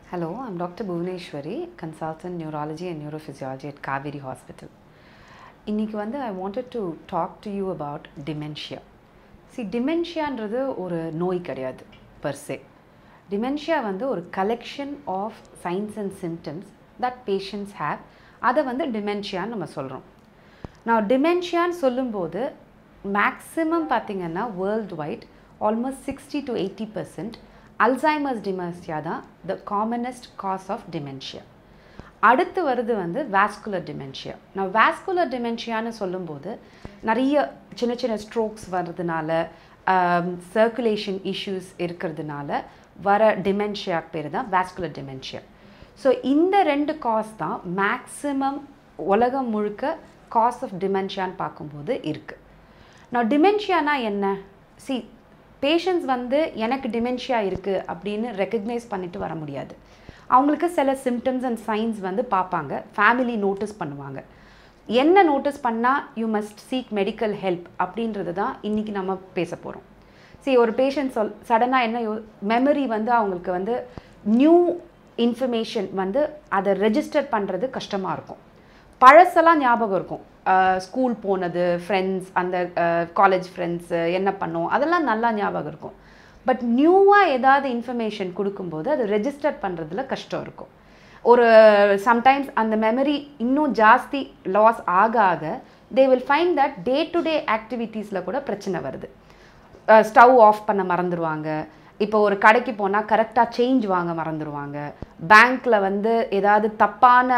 Hello, I'm Dr. Bhuvaneshwari, consultant neurology and neurophysiology at Kaveri Hospital. இன்னைக்கு வந்து ஐ wanted to talk to you about dementia. see டிமென்ஷியான்றது ஒரு நோய் கிடையாது per se dementia வந்து ஒரு collection of signs and symptoms that patients have அதை வந்து டிமென்ஷியான்னு நம்ம சொல்கிறோம் நான் டிமென்ஷியான்னு சொல்லும்போது மேக்ஸிமம் பார்த்தீங்கன்னா worldwide almost sixty to eighty percent Alzheimer's dementia தான் the commonest cause of dementia அடுத்து வருது வந்து வாஸ்குலர் டிமென்ஷியா நான் வாஸ்குலர் டிமென்ஷியான்னு சொல்லும்போது நிறைய சின்ன சின்ன ஸ்ட்ரோக்ஸ் வர்றதுனால சர்க்குலேஷன் இஷ்யூஸ் இருக்கிறதுனால வர டிமென்ஷியா பேர் தான் வாஸ்குலர் டிமென்ஷியா ஸோ இந்த ரெண்டு காஸ் தான் மேக்ஸிமம் உலகம் முழுக்க காஸ் ஆஃப் டிமென்ஷியான்னு பார்க்கும்போது இருக்குது நான் டிமென்ஷியானா என்ன சி பேஷண்ட்ஸ் வந்து எனக்கு டிமென்ஷியா இருக்குது அப்படின்னு ரெக்கக்னைஸ் பண்ணிட்டு வர முடியாது அவங்களுக்கு சில சிம்டம்ஸ் அண்ட் சைன்ஸ் வந்து பார்ப்பாங்க ஃபேமிலி நோட்டீஸ் பண்ணுவாங்க என்ன நோட்டீஸ் பண்ணால் you must seek medical help அப்படின்றது தான் இன்றைக்கி நம்ம பேச போகிறோம் சி ஒரு பேஷண்ட் சொல் சடனாக என்ன யோ மெமரி வந்து அவங்களுக்கு வந்து நியூ இன்ஃபர்மேஷன் வந்து அதை ரெஜிஸ்டர் பண்ணுறது கஷ்டமாக இருக்கும் பழசெல்லாம் ஞாபகம் இருக்கும் ஸ்கூல் போனது ஃப்ரெண்ட்ஸ் அந்த காலேஜ் ஃப்ரெண்ட்ஸு என்ன பண்ணோம் அதெல்லாம் நல்லா ஞாபகம் இருக்கும் பட் நியூவாக ஏதாவது இன்ஃபர்மேஷன் கொடுக்கும்போது அது ரெஜிஸ்டர் பண்ணுறதுல கஷ்டம் இருக்கும் ஒரு சம்டைம்ஸ் அந்த மெமரி இன்னும் ஜாஸ்தி லாஸ் ஆக ஆக they will find that day to day ஆக்டிவிட்டீஸில் கூட பிரச்சனை வருது ஸ்டவ் ஆஃப் பண்ண மறந்துடுவாங்க இப்போ ஒரு கடைக்கு போனால் கரெக்டாக சேஞ்ச் வாங்க மறந்துடுவாங்க பேங்க்கில் வந்து ஏதாவது தப்பான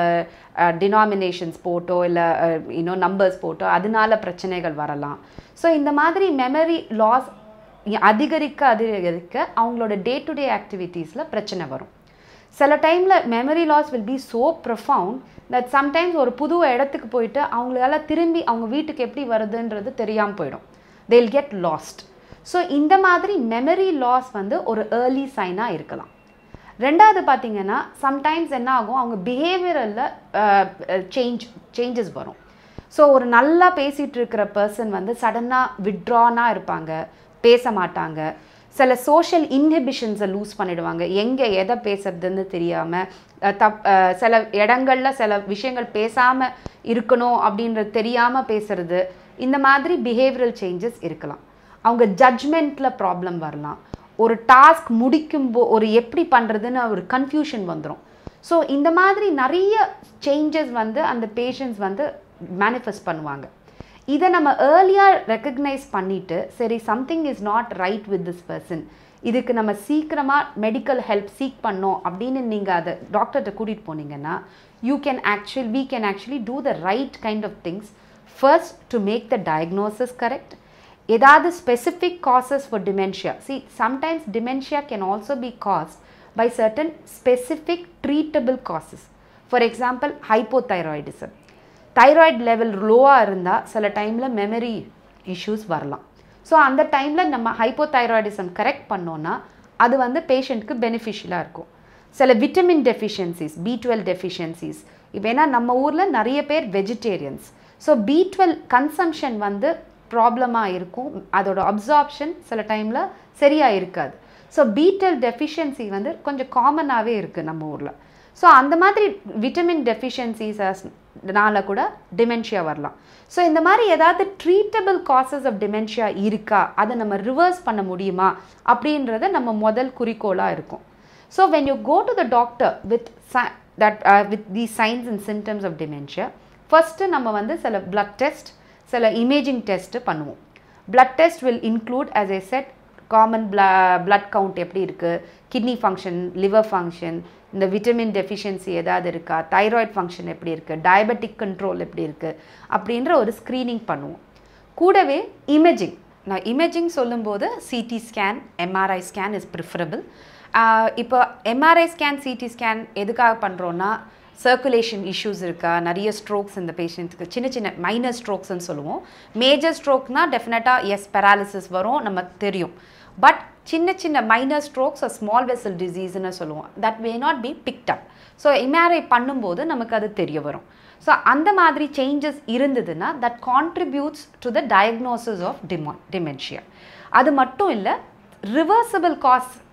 டினாமினேஷன்ஸ் போட்டோ இல்லை இன்னும் நம்பர்ஸ் போட்டோ அதனால பிரச்சனைகள் வரலாம் ஸோ இந்த மாதிரி மெமரி லாஸ் அதிகரிக்க அதிகரிக்க அவங்களோட டே டு டே ஆக்டிவிட்டீஸில் பிரச்சனை வரும் சில டைமில் memory loss will be so profound that sometimes ஒரு புது இடத்துக்கு போயிட்டு அவங்களால திரும்பி அவங்க வீட்டுக்கு எப்படி வருதுன்றது தெரியாமல் போயிடும் தேல் கெட் லாஸ்ட் ஸோ இந்த மாதிரி மெமரி லாஸ் வந்து ஒரு ஏர்லி சைனாக இருக்கலாம் ரெண்டாவது பார்த்தீங்கன்னா சம்டைம்ஸ் என்ன ஆகும் அவங்க பிஹேவியரலில் சேஞ்ச் சேஞ்சஸ் வரும் ஸோ ஒரு நல்லா பேசிகிட்டு இருக்கிற பர்சன் வந்து சடனாக விட்ரானாக இருப்பாங்க பேச மாட்டாங்க சில சோஷியல் இன்ஹிபிஷன்ஸை லூஸ் பண்ணிடுவாங்க எங்கே எதை பேசுறதுன்னு தெரியாமல் தப் சில இடங்களில் சில விஷயங்கள் பேசாமல் இருக்கணும் அப்படின்றது தெரியாமல் பேசுறது இந்த மாதிரி பிஹேவியரல் சேஞ்சஸ் இருக்கலாம் அவங்க ஜட்ஜ்மெண்ட்டில் ப்ராப்ளம் வரலாம் ஒரு டாஸ்க் முடிக்கும்போ ஒரு எப்படி பண்ணுறதுன்னு ஒரு கன்ஃபியூஷன் வந்துடும் ஸோ இந்த மாதிரி நிறைய சேஞ்சஸ் வந்து அந்த பேஷண்ட்ஸ் வந்து மேனிஃபெஸ்ட் பண்ணுவாங்க இதை நம்ம ஏர்லியாக ரெக்கக்னைஸ் பண்ணிவிட்டு சரி something is not right with this person இதுக்கு நம்ம சீக்கிரமாக மெடிக்கல் ஹெல்ப் சீக் பண்ணோம் அப்படின்னு நீங்கள் அதை டாக்டர்கிட்ட கூட்டிகிட்டு போனீங்கன்னா you can actual we can actually do the right kind of things first to make the diagnosis correct ஏதாவது ஸ்பெசிஃபிக் காசஸ் ஃபார் டிமென்ஷியா சி sometimes dementia can also be caused by certain specific treatable causes for example hypothyroidism thyroid level லோவாக இருந்தால் சில டைமில் memory issues வரலாம் so அந்த டைமில் நம்ம ஹைப்போதைராய்டிசம் கரெக்ட் பண்ணோன்னா அது வந்து பேஷண்ட்க்கு பெனிஃபிஷியலாக இருக்கும் சில vitamin deficiencies B twelve deficiencies இப்போ ஏன்னா நம்ம ஊரில் நிறைய பேர் vegetarians so B twelve consumption வந்து ப்ராப்ளமாக இருக்கும் அதோட அப்சார்ப்ஷன் சில டைமில் சரியாக இருக்காது ஸோ பி டுவெல் டெஃபிஷியன்சி வந்து கொஞ்சம் காமனாகவே இருக்குது நம்ம ஊரில் ஸோ அந்த மாதிரி விட்டமின் டெஃபிஷியன்சிஸ்னால கூட டிமென்ஷியா வரலாம் ஸோ இந்த மாதிரி ஏதாவது ட்ரீட்டபிள் காசஸ் ஆஃப் டிமென்ஷியா இருக்கா அதை நம்ம ரிவர்ஸ் பண்ண முடியுமா அப்படின்றத நம்ம முதல் குறிக்கோளாக இருக்கும் so when you go to the doctor with that with the signs and symptoms of dementia first நம்ம வந்து சில பிளட் டெஸ்ட் சில இமேஜிங் டெஸ்ட்டு பண்ணுவோம் blood test will include as a set common பிள பிளட் கவுண்ட் எப்படி இருக்குது kidney function liver function இந்த vitamin deficiency ஏதாவது இருக்கா தைராய்டு ஃபங்க்ஷன் எப்படி இருக்குது டயபெட்டிக் கண்ட்ரோல் எப்படி இருக்குது அப்படின்ற ஒரு ஸ்க்ரீனிங் பண்ணுவோம் கூடவே இமேஜிங் நான் இமேஜிங் சொல்லும்போது CT scan MRI scan is preferable இப்போ எம்ஆர்ஐ ஸ்கேன் சிடி ஸ்கேன் எதுக்காக பண்ணுறோன்னா சர்க்குலேஷன் இஷ்யூஸ் இருக்கா நிறைய ஸ்ட்ரோக்ஸ் இந்த பேஷண்ட்க்கு சின்ன சின்ன மைனர் ஸ்ட்ரோக்ஸ்ன்னு சொல்லுவோம் மேஜர் ஸ்ட்ரோக்னால் டெஃபினட்டாக எஸ் பெராலிசிஸ் வரும் நமக்கு தெரியும் பட் சின்ன சின்ன மைனர் ஸ்ட்ரோக்ஸ் ஸ்மால் வெசல் டிசீஸ்னு சொல்லுவோம் that may not be picked up so MRI பண்ணும்போது நமக்கு அது தெரிய வரும் ஸோ அந்த மாதிரி சேஞ்சஸ் இருந்ததுன்னா that contributes to the diagnosis of டிமோ டிமென்ஷியா அது மட்டும் இல்லை ரிவர்சபிள் காஸ்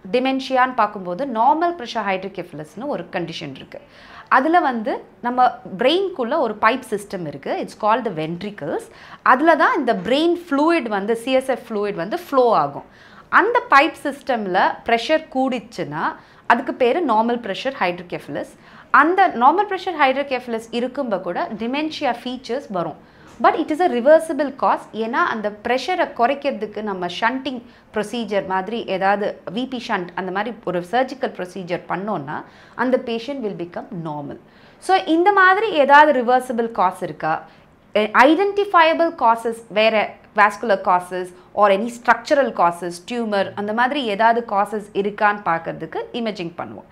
டிமென்ஷியான்னு பார்க்கும்போது நார்மல் ப்ரெஷர் ஹைட்ரிகெஃபலஸ்னு ஒரு கண்டிஷன் இருக்குது அதில் வந்து நம்ம பிரெயின்குள்ளே ஒரு பைப் சிஸ்டம் இருக்குது இட்ஸ் கால் த வென்ட்ரிக்கல்ஸ் அதில் தான் இந்த பிரெயின் ஃப்ளூயிட் வந்து சிஎஸ்எஃப் ஃப்ளூயிட் வந்து ஃப்ளோ ஆகும் அந்த பைப் சிஸ்டமில் ப்ரெஷர் கூடிச்சுன்னா அதுக்கு பேர் நார்மல் ப்ரெஷர் ஹைட்ரோகெஃபலஸ் அந்த நார்மல் ப்ரெஷர் ஹைட்ரோகெஃபலஸ் இருக்கும்போது கூட டிமென்ஷியா ஃபீச்சர்ஸ் வரும் but it is a reversible cause ஏன்னா அந்த ப்ரெஷரை குறைக்கிறதுக்கு நம்ம ஷண்டிங் ப்ரொசீஜர் மாதிரி ஏதாவது விபி ஷண்ட் அந்த மாதிரி ஒரு சர்ஜிக்கல் ப்ரொசீஜர் பண்ணோன்னா அந்த patient will become normal so இந்த மாதிரி ஏதாவது ரிவர்சிபிள் காஸ் இருக்கா ஐடென்டிஃபயபிள் காசஸ் வேறு vascular causes or any structural causes tumour அந்த மாதிரி ஏதாவது காசஸ் இருக்கான்னு பார்க்கறதுக்கு இமேஜிங் பண்ணுவோம்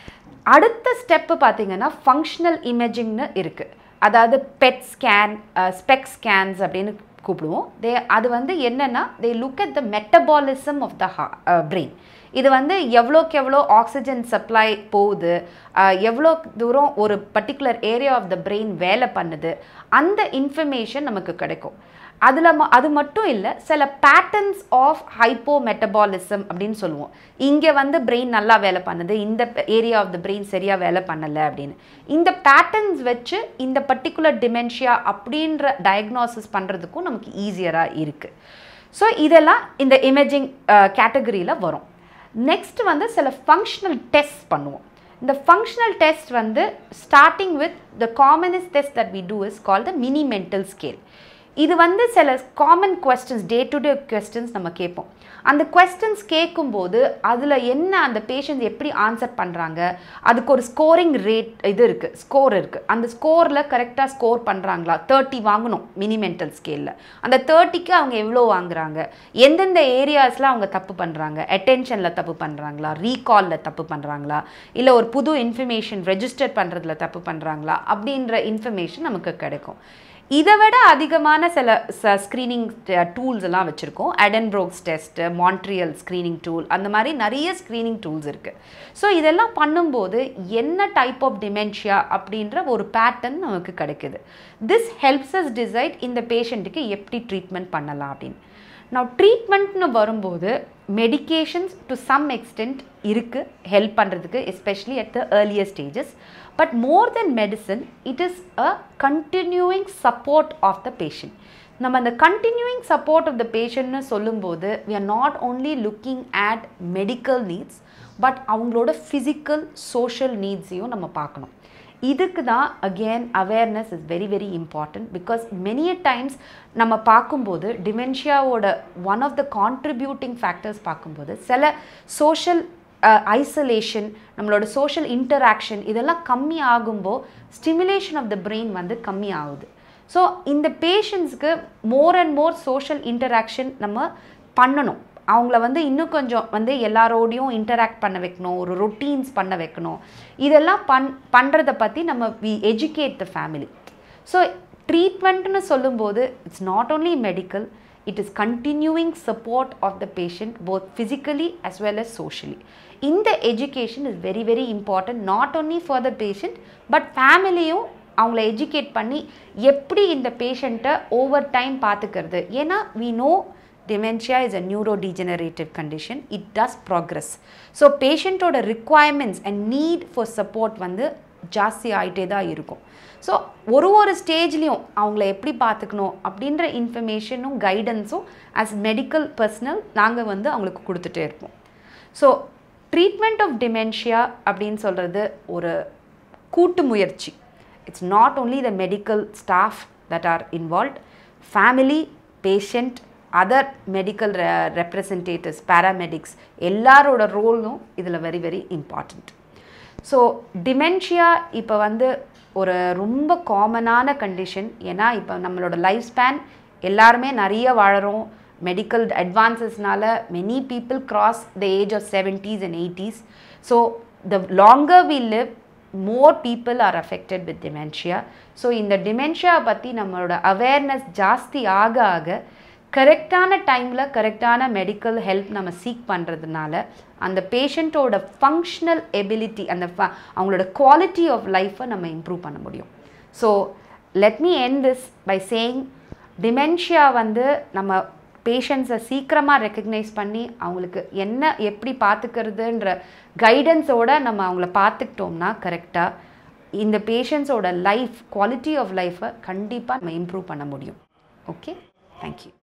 அடுத்த ஸ்டெப்பு பார்த்தீங்கன்னா ஃபங்க்ஷனல் இமேஜிங்னு இருக்குது அதாவது பெட் ஸ்கேன் ஸ்பெக் ஸ்கேன்ஸ் அப்படின்னு கூப்பிடுவோம் தே அது வந்து என்னென்னா they look at the metabolism of the brain இது வந்து எவ்வளோக்கு எவ்வளோ ஆக்சிஜன் சப்ளை போகுது எவ்வளோ தூரம் ஒரு particular area of the brain வேலை பண்ணுது அந்த இன்ஃபர்மேஷன் நமக்கு கிடைக்கும் அதில் ம அது மட்டும் இல்லை சில பேட்டர்ன்ஸ் ஆஃப் ஹைப்போ மெட்டபாலிசம் அப்படின்னு சொல்லுவோம் இங்கே வந்து பிரெயின் நல்லா வேலை பண்ணுது இந்த ஏரியா ஆஃப் த பிரெயின் சரியாக வேலை பண்ணலை அப்படின்னு இந்த பேட்டர்ன்ஸ் வச்சு இந்த பர்டிகுலர் டிமென்ஷியா அப்படின்ற டயக்னோசிஸ் பண்ணுறதுக்கும் நமக்கு ஈஸியராக இருக்குது ஸோ இதெல்லாம் இந்த இமேஜிங் கேட்டகரியில் வரும் நெக்ஸ்ட் வந்து சில ஃபங்க்ஷனல் டெஸ்ட் பண்ணுவோம் இந்த ஃபங்க்ஷனல் டெஸ்ட் வந்து starting with the commonest test that we do is call the mini mental scale இது வந்து சில common questions day to day questions நம்ம கேட்போம் அந்த கொஸ்டின்ஸ் கேட்கும்போது அதில் என்ன அந்த பேஷண்ட்ஸ் எப்படி ஆன்சர் பண்ணுறாங்க அதுக்கு ஒரு ஸ்கோரிங் ரேட் இது இருக்குது ஸ்கோர் இருக்குது அந்த ஸ்கோரில் கரெக்டாக ஸ்கோர் பண்ணுறாங்களா தேர்ட்டி வாங்கணும் மினிமெண்டல் ஸ்கேலில் அந்த தேர்ட்டிக்கு அவங்க எவ்வளோ வாங்குறாங்க எந்தெந்த ஏரியாஸில் அவங்க தப்பு பண்ணுறாங்க அட்டென்ஷனில் தப்பு பண்ணுறாங்களா ரீகாலில் தப்பு பண்ணுறாங்களா இல்லை ஒரு புது இன்ஃபர்மேஷன் ரெஜிஸ்டர் பண்ணுறதுல தப்பு பண்ணுறாங்களா அப்படின்ற இன்ஃபர்மேஷன் நமக்கு கிடைக்கும் இதை விட அதிகமான சில ஸ்க்ரீனிங் டூல்ஸ் எல்லாம் வச்சுருக்கோம் Addenbrooke's test Montreal screening tool அந்த மாதிரி நிறைய ஸ்க்ரீனிங் டூல்ஸ் இருக்குது ஸோ இதெல்லாம் பண்ணும்போது என்ன டைப் ஆஃப் டிமென்ஷியா அப்படின்ற ஒரு பேட்டர்ன் நமக்கு கிடைக்குது திஸ் ஹெல்ப்ஸ் அஸ் டிசைட் இந்த பேஷண்ட்டுக்கு எப்படி ட்ரீட்மெண்ட் பண்ணலாம் அப்படின்னு நான் ட்ரீட்மெண்ட்னு வரும்போது மெடிகேஷன்ஸ் டு சம் எக்ஸ்டென்ட் இருக்குது ஹெல்ப் பண்ணுறதுக்கு especially at the earlier stages but more then medicine it is a continuing support of the patient நம்ம அந்த கண்டினியூயிங் சப்போர்ட் ஆஃப் த பேஷண்ட்னு சொல்லும்போது we are not only looking at medical needs but அவங்களோட physical social நீட்ஸையும் நம்ம பார்க்கணும் இதுக்கு தான் again awareness is very very important because many a times நம்ம பார்க்கும்போது டிமென்ஷியாவோட one of the contributing factors பார்க்கும்போது சில சோஷியல் ஐசோலேஷன் நம்மளோட சோஷியல் இன்டராக்ஷன் இதெல்லாம் கம்மி ஆகும்போது ஸ்டிமுலேஷன் ஆஃப் த பிரெயின் வந்து கம்மி ஆகுது ஸோ இந்த பேஷண்ட்ஸ்க்கு more and more social interaction நம்ம பண்ணணும் அவங்கள வந்து இன்னும் கொஞ்சம் வந்து எல்லாரோடையும் இன்டராக்ட் பண்ண வைக்கணும் ஒரு ரொட்டீன்ஸ் பண்ண வைக்கணும் இதெல்லாம் பண் பண்ணுறத பற்றி நம்ம we educate the family so ட்ரீட்மெண்ட்னு சொல்லும்போது it's not only medical it is continuing support of the patient both physically as well as socially இந்த education is very very important not only for the patient but ஃபேமிலியும் அவங்கள educate பண்ணி எப்படி இந்த பேஷண்ட்டை over time பார்த்துக்கிறது ஏன்னா we know dementia is a neurodegenerative condition it does progress so பேஷண்ட்டோட requirements and need for support வந்து ஜாஸ்தி ஆகிட்டே தான் இருக்கும் ஸோ ஒரு ஒரு ஸ்டேஜ்லேயும் அவங்கள எப்படி பார்த்துக்கணும் அப்படின்ற இன்ஃபர்மேஷனும் கைடன்ஸும் ஆஸ் மெடிக்கல் பர்சனல் நாங்கள் வந்து அவங்களுக்கு கொடுத்துட்டே இருப்போம் ஸோ ட்ரீட்மெண்ட் ஆஃப் டிமென்ஷியா அப்படின்னு சொல்கிறது ஒரு கூட்டு முயற்சி it's not only the medical staff that are involve family patient other medical representatives paramedics எல்லாரோட ரோலும் இதில் very very important so dementia இப்போ வந்து ஒரு ரொம்ப காமனான கண்டிஷன் ஏன்னா இப்போ நம்மளோட லைஃப் ஸ்பேன் எல்லாருமே நிறைய வாழறோம் மெடிக்கல் அட்வான்சஸ்னால many people cross the age of seventies and eighties so the longer we live more people are affected with dementia so இந்த டிமென்ஷியா பற்றி நம்மளோட அவேர்னஸ் ஜாஸ்தி ஆக ஆக கரெக்டான டைமில் கரெக்டான மெடிக்கல் ஹெல்ப் நம்ம சீக் பண்ணுறதுனால அந்த பேஷண்ட்டோட ஃபங்க்ஷனல் எபிலிட்டி அந்த ஃப அவங்களோட குவாலிட்டி ஆஃப் லைஃப்பை நம்ம இம்ப்ரூவ் பண்ண முடியும் so let me end this by saying dementia வந்து நம்ம பேஷண்ட்ஸை சீக்கிரமாக ரெக்கக்னைஸ் பண்ணி அவங்களுக்கு என்ன எப்படி பார்த்துக்கிறதுன்ற கைடன்ஸோட நம்ம அவங்கள பார்த்துக்கிட்டோம்னா கரெக்டாக இந்த பேஷண்ட்ஸோட லைஃப் குவாலிட்டி ஆஃப் லைஃப்பை கண்டிப்பாக நம்ம இம்ப்ரூவ் பண்ண முடியும் ஓகே தேங்க்யூ